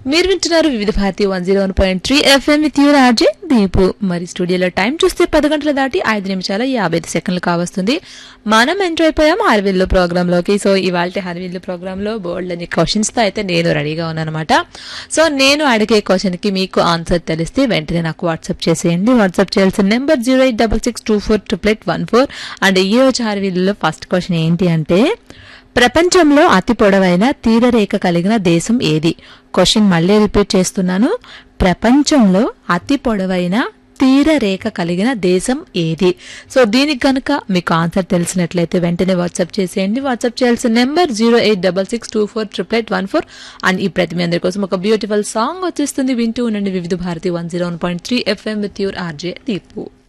మీరు వింటున్నారు Vividh Bharati one zero one point three FM with your RJ Deepu మరి స్టూడియోలో టైం చూస్తే పది గంటల దాటి ఐదు నిమిషాల యాభై ఐదు సెకండ్లు కావస్తుంది మనం ఎంటర్ అయిపోయాం హరివిల్లు ప్రోగ్రామ్ లోకి సో ఇవాళ హరివిల్లు ప్రోగ్రామ్ లో బోల్డ్ అని క్వశ్చన్స్ తో అయితే నేను రెడీగా ఉన్నానమాట సో నేను అడిగే క్వశ్చన్ కి మీకు ఆన్సర్ తెలిస్తే వెంటనే నాకు వాట్సాప్ చేసేయండి వాట్సాప్ చేయాల్సిన number zero eight double six two four triple eight one four and ఈ రోజు హరివిల్లులో ఫస్ట్ క్వశ్చన్ ఏంటి అంటే ప్రపంచంలో అతి పొడవైన తీరరేఖ కలిగిన దేశం ఏది క్వశ్చన్ మళ్ళీ రిపీట్ చేస్తున్నాను ప్రపంచంలో అతి పొడవైన తీరరేఖ కలిగిన దేశం ఏది సో దీనికి కనుక మీకు ఆన్సర్ తెలిసినట్లయితే వెంటనే వాట్సాప్ చేసేయండి వాట్సాప్ చేయాల్సిన number zero eight double six two four triple eight one four and ఈ ప్రతి మీ అందరి కోసం ఒక బ్యూటిఫుల్ సాంగ్ వచ్చేస్తుంది వింటూ ఉండండి Vividh Bharati one zero one point three FM with your RJ Deepu